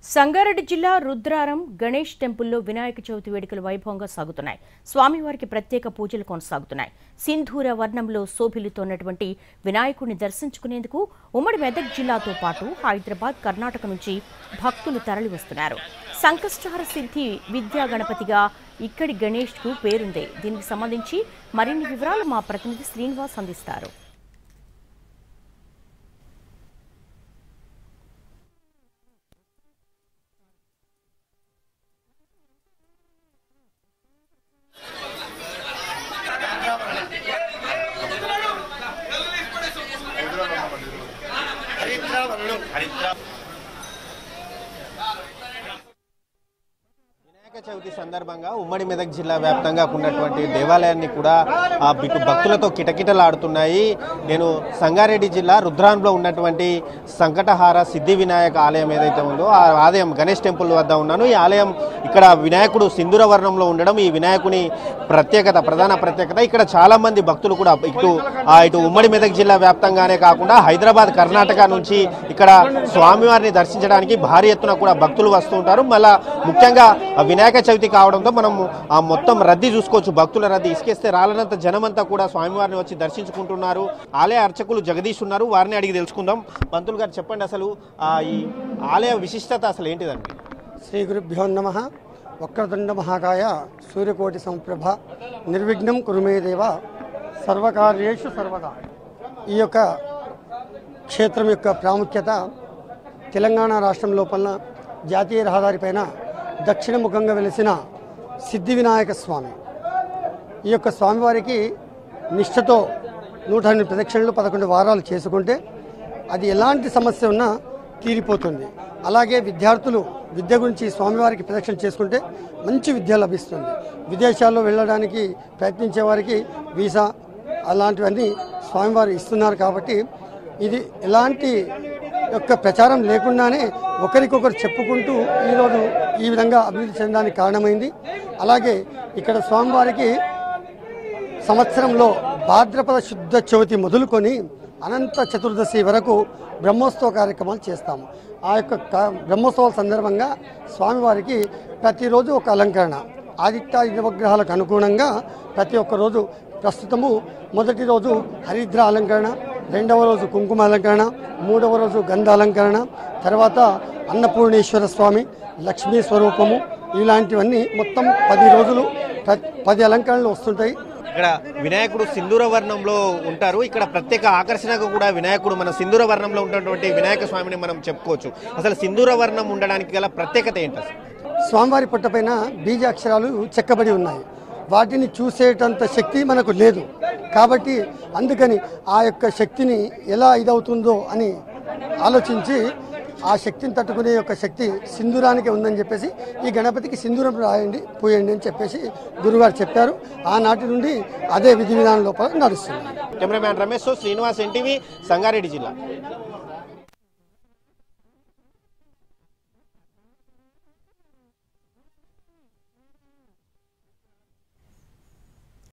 సంగారెడ్డి జిల్లా రుద్రారం గణేష్ టెంపుల్లో వినాయక చవితి వేడుకలు వైభవంగా సాగుతున్నాయి స్వామివారికి ప్రత్యేక పూజలు కొనసాగుతున్నాయి సింధూర వర్ణంలో శోభిల్లుతోన్నటువంటి వినాయకుడిని దర్శించుకునేందుకు ఉమ్మడి మెదక్ జిల్లాతో పాటు హైదరాబాద్ కర్ణాటక నుంచి భక్తులు తరలి వస్తున్నారు సంకష్టహార సిద్ధి విద్యా గణపతిగా ఇక్కడి గణేష్కు పేరుంది దీనికి సంబంధించి మరిన్ని వివరాలు మా ప్రతినిధి శ్రీనివాస్ అందిస్తారు వినాయక చవితి సందర్భంగా ఉమ్మడి మెదక్ జిల్లా వ్యాప్తంగా ఉన్నటువంటి దేవాలయాన్ని కూడా ఆ ఇటు భక్తులతో కిటకిటలాడుతున్నాయి నేను సంగారెడ్డి జిల్లా రుద్రాంలో ఉన్నటువంటి సంకటహార సిద్ధి వినాయక ఆలయం ఏదైతే ఉందో ఆ ఆలయం గణేష్ టెంపుల్ వద్ద ఉన్నాను ఈ ఆలయం ఇక్కడ వినాయకుడు సింధూర వర్ణంలో ఉండడం ఈ వినాయకుని ప్రత్యేకత ప్రధాన ప్రత్యేకత ఇక్కడ చాలా మంది భక్తులు కూడా ఇటు ఆ ఇటు ఉమ్మడి మెదక్ జిల్లా వ్యాప్తంగానే కాకుండా హైదరాబాద్ కర్ణాటక నుంచి ఇక్కడ స్వామివారిని దర్శించడానికి భారీ ఎత్తున కూడా భక్తులు వస్తూ ఉంటారు మళ్ళా ముఖ్యంగా ఆ వినాయక చవితి కావడంతో మనం ఆ మొత్తం రద్దీ చూసుకోవచ్చు భక్తుల రద్దీ ఇసుకేస్తే రాలనంత జనమంతా కూడా స్వామివారిని వచ్చి దర్శించుకుంటున్నారు ఆలయ అర్చకులు జగదీష్ ఉన్నారు వారిని అడిగి తెలుసుకుందాం పంతులు గారు చెప్పండి అసలు ఆ ఈ ఆలయ విశిష్టత అసలు ఏంటిదండి శ్రీ గురుభ్యో నమ వక్రతుండ మహాకాయ సూర్యకోటి సంప్రభ నిర్విఘ్నం కురుమే దేవ సర్వకార్యేషు సర్వదా ఈ యొక్క క్షేత్రం యొక్క ప్రాముఖ్యత తెలంగాణ రాష్ట్రం లోపల జాతీయ రహదారిపైన దక్షిణముఖంగా వెలిసిన సిద్ధి వినాయక స్వామి ఈ యొక్క స్వామివారికి నిష్ఠతో నూట ఎనిమిది ప్రదక్షిణలు పదకొండు వారాలు చేసుకుంటే అది ఎలాంటి సమస్య ఉన్నా తీరిపోతుంది అలాగే విద్యార్థులు విద్య గురించి స్వామివారికి ప్రదక్షిణ చేసుకుంటే మంచి విద్య లభిస్తుంది విదేశాల్లో వెళ్ళడానికి ప్రయత్నించే వారికి వీసా అలాంటివన్నీ స్వామివారు ఇస్తున్నారు కాబట్టి ఇది ఎలాంటి యొక్క ప్రచారం లేకుండానే ఒకరికొకరు చెప్పుకుంటూ ఈరోజు ఈ విధంగా అభివృద్ధి చెందడానికి కారణమైంది అలాగే ఇక్కడ స్వామివారికి సంవత్సరంలో భాద్రపద శుద్ధ చవితి మొదలుకొని అనంత చతుర్దశి వరకు బ్రహ్మోత్సవ కార్యక్రమాలు చేస్తాము ఆ యొక్క కా- బ్రహ్మోత్సవాల సందర్భంగా స్వామివారికి ప్రతిరోజు ఒక అలంకరణ ఆదిత్య నవగ్రహాలకు అనుగుణంగా ప్రతి ఒక్క రోజు ప్రస్తుతము మొదటి రోజు హరిద్ర అలంకరణ రెండవ రోజు కుంకుమ అలంకరణ మూడవ రోజు గంధ అలంకరణ తర్వాత అన్నపూర్ణేశ్వర స్వామి లక్ష్మీ స్వరూపము ఇలాంటివన్నీ మొత్తం పది రోజులు ప్ర- పది అలంకరణలు వస్తుంటాయి ఇక్కడ వినాయకుడు సింధూర వర్ణంలో ఉంటారు ఇక్కడ ప్రత్యేక ఆకర్షణగా కూడా వినాయకుడు మన సింధూర వర్ణంలో ఉన్నటువంటి వినాయక స్వామిని మనం చెప్పుకోవచ్చు అసలు సింధూర వర్ణం ఉండడానికి గల ప్రత్యేకత ఏంటి అసలు స్వామివారి పుట్టపైన బీజాక్షరాలు చెక్కబడి ఉన్నాయి వాటిని చూసేటంత శక్తి మనకు లేదు కాబట్టి అందుకని ఆ యొక్క శక్తిని ఎలా ఇదవుతుందో అని ఆలోచించి ఆ శక్తిని తట్టుకునే యొక్క శక్తి సింధూరానికి ఉందని చెప్పేసి ఈ గణపతికి సింధూరం రాయండి పూయండి అని చెప్పేసి గురుగారు చెప్పారు ఆనాటి నుండి అదే విధి విధానం లోపల నడుస్తుంది కెమెరామ్యాన్ రమేష్ శ్రీనివాస్ ఎన్టీవీ సంగారెడ్డి జిల్లా